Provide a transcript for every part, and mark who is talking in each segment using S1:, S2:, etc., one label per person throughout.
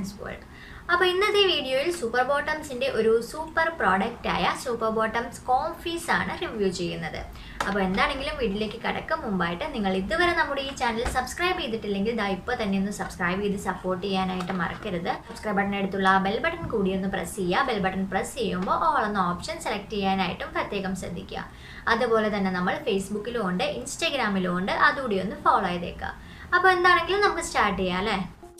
S1: women's world അപ്പോൾ ഇന്നത്തെ വീഡിയോയിൽ സൂപ്പർ ബോട്ടംസിൻ്റെ ഒരു സൂപ്പർ പ്രോഡക്റ്റായ സൂപ്പർ ബോട്ടംസ് കോംഫീസ് ആണ് റിവ്യൂ ചെയ്യുന്നത് അപ്പോൾ എന്താണെങ്കിലും വീഡിയോയിലേക്ക് കടക്കും മുമ്പായിട്ട് നിങ്ങൾ ഇതുവരെ നമ്മുടെ ഈ ചാനൽ സബ്സ്ക്രൈബ് ചെയ്തിട്ടില്ലെങ്കിൽ ദാ ഇപ്പോൾ തന്നെ ഒന്ന് സബ്സ്ക്രൈബ് ചെയ്ത് സപ്പോർട്ട് ചെയ്യാനായിട്ട് മറക്കരുത് സബ്സ്ക്രൈബ് ബട്ടൺ അടുത്തുള്ള ബെൽ ബട്ടൺ കൂടി ഒന്ന് പ്രസ് ചെയ്യുക ബെൽ ബട്ടൺ പ്രസ് ചെയ്യുമ്പോൾ ഓൾ എന്ന ഓപ്ഷൻ സെലക്ട് ചെയ്യാനായിട്ടും പ്രത്യേകം ശ്രദ്ധിക്കുക അതുപോലെ തന്നെ നമ്മൾ ഫേസ്ബുക്കിലും ഉണ്ട് ഇൻസ്റ്റാഗ്രാമിലും ഉണ്ട് അതുകൂടി ഒന്ന് ഫോളോ ചെയ്തേക്കുക അപ്പോൾ എന്താണെങ്കിലും നമുക്ക് സ്റ്റാർട്ട് ചെയ്യാം അല്ലേ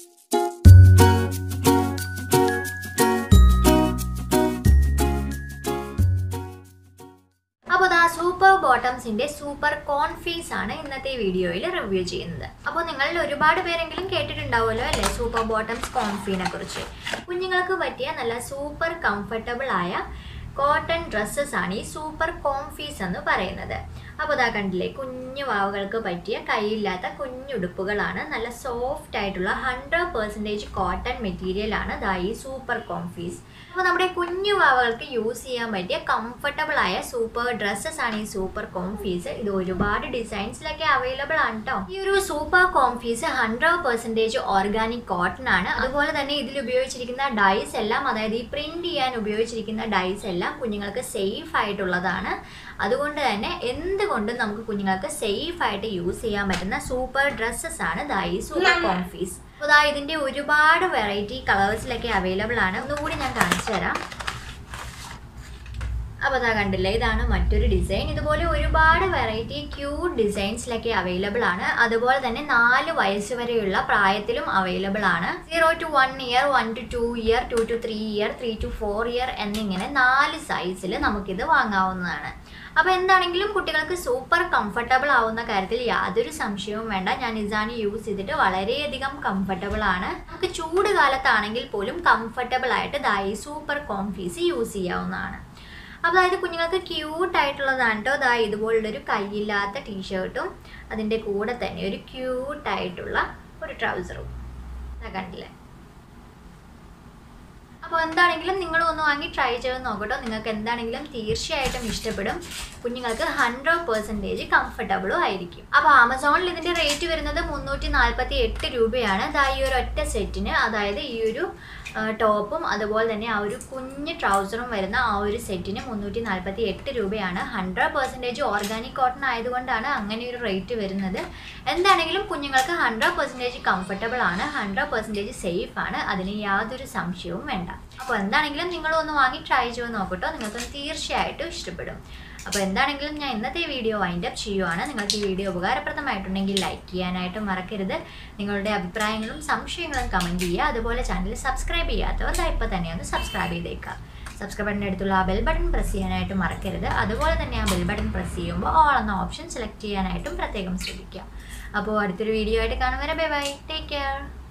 S1: അപ്പോൾ ദാ സൂപ്പർ ബോട്ടംസിന്റെ സൂപ്പർ കോൺഫീസ് ആണ് ഇന്നത്തെ വീഡിയോയിൽ റിവ്യൂ ചെയ്യുന്നത് അപ്പോൾ നിങ്ങളിൽ ഒരുപാട് പേരെങ്കിലും കേട്ടിട്ടുണ്ടാവുമല്ലോ അല്ലേ സൂപ്പർ ബോട്ടംസ് കോൺഫീനെ കുറിച്ച് കുഞ്ഞുങ്ങൾക്ക് പറ്റിയ നല്ല സൂപ്പർ കംഫർട്ടബിൾ ആയ കോട്ടൺ ഡ്രസ്സസ് ആണ് ഈ സൂപ്പർ കോംഫീസ് എന്ന് പറയുന്നത് അപ്പോൾ ഇതാ കണ്ടില്ലേ കുഞ്ഞു വാവുകൾക്ക് പറ്റിയ കൈയില്ലാത്ത കുഞ്ഞുടുപ്പുകളാണ് നല്ല സോഫ്റ്റ് ആയിട്ടുള്ള ഹൺഡ്രഡ് പെർസെൻറ്റേജ് കോട്ടൺ മെറ്റീരിയൽ ആണ് ദാ ഈ സൂപ്പർ കോംഫീസ് അപ്പോൾ നമ്മുടെ കുഞ്ഞു വാവകൾക്ക് യൂസ് ചെയ്യാൻ പറ്റിയ കംഫർട്ടബിൾ ആയ സൂപ്പർ ഡ്രസ്സസ് ആണ് ഈ സൂപ്പർ കോംഫീസ് ഇത് ഒരുപാട് ഡിസൈൻസിലൊക്കെ അവൈലബിൾ ആണ് കേട്ടോ ഈ ഒരു super comfies hundred percentage organic cotton ആണ് അതുപോലെ തന്നെ ഇതിൽ ഉപയോഗിച്ചിരിക്കുന്ന ഡൈസ് എല്ലാം അതായത് ഈ പ്രിന്റ് ചെയ്യാൻ ഉപയോഗിച്ചിരിക്കുന്ന ഡൈസ് എല്ലാം കുഞ്ഞുങ്ങൾക്ക് സേഫ് ആയിട്ടുള്ളതാണ് അതുകൊണ്ട് തന്നെ എന്തുകൊണ്ടും നമുക്ക് കുഞ്ഞുങ്ങൾക്ക് സേഫ് ആയിട്ട് യൂസ് ചെയ്യാൻ പറ്റുന്ന സൂപ്പർ ഡ്രസ്സസ് ആണ് ദാ ഈ സൂപ്പർ കോംഫീസ് അപ്പോൾ ദാ ഇതിൻ്റെ ഒരുപാട് വെറൈറ്റി കളേഴ്സിലൊക്കെ അവൈലബിൾ ആണ് ഒന്നുകൂടി ഞാൻ കാണിച്ചു തരാം അപ്പോൾ അതാ കണ്ടില്ലേ ഇതാണ് മറ്റൊരു ഡിസൈൻ ഇതുപോലെ ഒരുപാട് വെറൈറ്റി ക്യൂട്ട് ഡിസൈൻസിലൊക്കെ അവൈലബിൾ ആണ് അതുപോലെ തന്നെ നാല് വയസ്സ് വരെയുള്ള പ്രായത്തിലും അവൈലബിൾ ആണ് zero to one year one to two year two to three year three to four year എന്നിങ്ങനെ നാല് സൈസിൽ നമുക്കിത് വാങ്ങാവുന്നതാണ് അപ്പോൾ എന്താണെങ്കിലും കുട്ടികൾക്ക് സൂപ്പർ കംഫർട്ടബിൾ ആവുന്ന കാര്യത്തിൽ യാതൊരു സംശയവും വേണ്ട ഞാൻ ഇസാനി യൂസ് ചെയ്തിട്ട് വളരെയധികം കംഫർട്ടബിൾ ആണ് നമുക്ക് ചൂട് കാലത്താണെങ്കിൽ പോലും കംഫർട്ടബിൾ ആയിട്ട് ദായി സൂപ്പർ കോംഫീസ് യൂസ് ചെയ്യാവുന്നതാണ് അപ്പോൾ അതായത് കുഞ്ഞുങ്ങൾക്ക് ക്യൂട്ട് ആയിട്ടുള്ളതാണ് കേട്ടോ അതായത് ഇതുപോലുള്ളൊരു കൈയില്ലാത്ത ടീഷർട്ടും അതിൻ്റെ കൂടെ തന്നെ ഒരു ക്യൂട്ടായിട്ടുള്ള ഒരു ട്രൗസറും കണ്ടില്ലേ അപ്പോൾ എന്താണെങ്കിലും നിങ്ങൾ ഒന്ന് വാങ്ങി ട്രൈ ചെയ്ത് നോക്കട്ടോ നിങ്ങൾക്ക് എന്താണെങ്കിലും തീർച്ചയായിട്ടും ഇഷ്ടപ്പെടും കുഞ്ഞുങ്ങൾക്ക് ഹൺഡ്രഡ് പെർസെൻറ്റേജ് കംഫർട്ടബിളും ആയിരിക്കും അപ്പോൾ ആമസോണിൽ ഇതിൻ്റെ റേറ്റ് വരുന്നത് മുന്നൂറ്റി നാൽപ്പത്തി എട്ട് രൂപയാണ് അതാ ഈ ഒരു ഒറ്റ സെറ്റിന് അതായത് ഈ ഒരു ടോപ്പും അതുപോലെ തന്നെ ആ ഒരു കുഞ്ഞ് ട്രൗസറും വരുന്ന ആ ഒരു സെറ്റിന് മുന്നൂറ്റി നാൽപ്പത്തി എട്ട് രൂപയാണ് ഹൺഡ്രഡ് പെർസെൻറ്റേജ് ഓർഗാനിക് കോട്ടൺ ആയതുകൊണ്ടാണ് അങ്ങനെ ഒരു റേറ്റ് വരുന്നത് എന്താണെങ്കിലും കുഞ്ഞുങ്ങൾക്ക് ഹൺഡ്രഡ് പെർസെൻറ്റേജ് കംഫർട്ടബിൾ ആണ് ഹൺഡ്രഡ് പെർസെൻറ്റേജ് സേഫ് ആണ് അതിന് യാതൊരു സംശയവും വേണ്ട അപ്പോൾ എന്താണെങ്കിലും നിങ്ങളൊന്ന് വാങ്ങി ട്രൈ ചെയ്ത് നോക്കട്ടോ നിങ്ങൾക്ക് തീർച്ചയായിട്ടും ഇഷ്ടപ്പെടും അപ്പോൾ എന്താണെങ്കിലും ഞാൻ ഇന്നത്തെ വീഡിയോ വൈൻഡ് അപ്പ് ചെയ്യുവാണ് നിങ്ങൾക്ക് ഈ വീഡിയോ ഉപകാരപ്രദമായിട്ടുണ്ടെങ്കിൽ ലൈക്ക് ചെയ്യാനായിട്ട് മറക്കരുത് നിങ്ങളുടെ അഭിപ്രായങ്ങളും സംശയങ്ങളും കമൻറ്റ് ചെയ്യുക അതുപോലെ ചാനൽ സബ്സ്ക്രൈബ് ചെയ്യാത്തവർ ഇപ്പോൾ തന്നെ ഒന്ന് സബ്സ്ക്രൈബ് ചെയ്തേക്കുക സബ്സ്ക്രൈബ് ബട്ടൻ്റെ അടുത്തുള്ള ആ ബെൽ ബട്ടൺ പ്രസ് ചെയ്യാനായിട്ട് മറക്കരുത് അതുപോലെ തന്നെ ആ ബെൽ ബട്ടൺ പ്രസ് ചെയ്യുമ്പോൾ ഓൾ എന്ന ഓപ്ഷൻ സെലക്ട് ചെയ്യാനായിട്ടും പ്രത്യേകം ശ്രദ്ധിക്കുക അപ്പോൾ അടുത്തൊരു വീഡിയോ ആയിട്ട് കാണും വരെ ബൈ ബൈ ടേക്ക് കെയർ